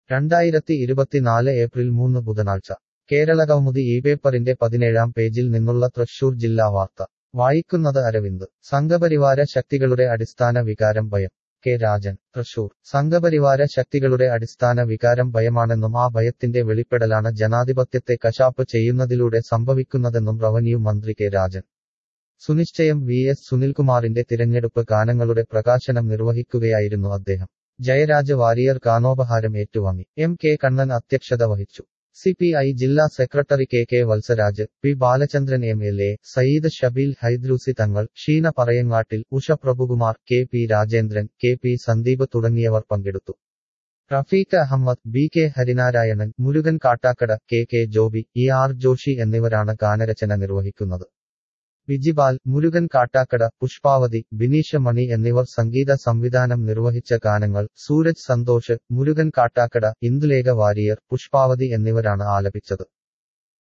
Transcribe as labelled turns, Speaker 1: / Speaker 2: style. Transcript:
Speaker 1: രണ്ടായിരത്തി ഇരുപത്തിനാല് ഏപ്രിൽ മൂന്ന് ബുധനാഴ്ച കേരളകൗമുദി ഈ പേപ്പറിന്റെ പതിനേഴാം പേജിൽ നിന്നുള്ള തൃശൂർ ജില്ലാ വാർത്ത വായിക്കുന്നത് അരവിന്ദ് സംഘപരിവാര ശക്തികളുടെ അടിസ്ഥാന വികാരം ഭയം കെ രാജൻ തൃശൂർ സംഘപരിവാര ശക്തികളുടെ അടിസ്ഥാന വികാരം ഭയമാണെന്നും ആ ഭയത്തിന്റെ വെളിപ്പെടലാണ് ജനാധിപത്യത്തെ കശാപ്പ് ചെയ്യുന്നതിലൂടെ സംഭവിക്കുന്നതെന്നും റവന്യൂ മന്ത്രി കെ രാജൻ സുനിശ്ചയം വി എസ് സുനിൽകുമാറിന്റെ തിരഞ്ഞെടുപ്പ് ഗാനങ്ങളുടെ പ്രകാശനം നിർവഹിക്കുകയായിരുന്നു അദ്ദേഹം ജയരാജ് വാരിയർ ഗാനോപഹാരം ഏറ്റുവാങ്ങി എം കെ കണ്ണൻ അധ്യക്ഷത വഹിച്ചു സി പി ഐ ജില്ലാ secretary K K Valsaraj P Balachandran M L A Sayyid Shabeel Hydrosi Thangal Sheena Parayangattil Usha Prabhukumar K P Rajendran K P Sandeep തുടങ്ങിയവർ പങ്കെടുത്തു Rafeeq Ahammed B K Harinarayanan Murukan Kattakada K K Joby E R Joshy എന്നിവരാണ് ഗാനരചന നിർവഹിക്കുന്നത് വിജിപാൽ മുരുകൻ കാട്ടാക്കട പുഷ്പാവതി ബിനീഷ മണി എന്നിവർ സംഗീത സംവിധാനം നിർവഹിച്ച ഗാനങ്ങൾ സൂരജ് സന്തോഷ് മുരുകൻ കാട്ടാക്കട ഇന്ദുലേഖ വാരിയർ പുഷ്പാവതി എന്നിവരാണ് ആലപിച്ചത്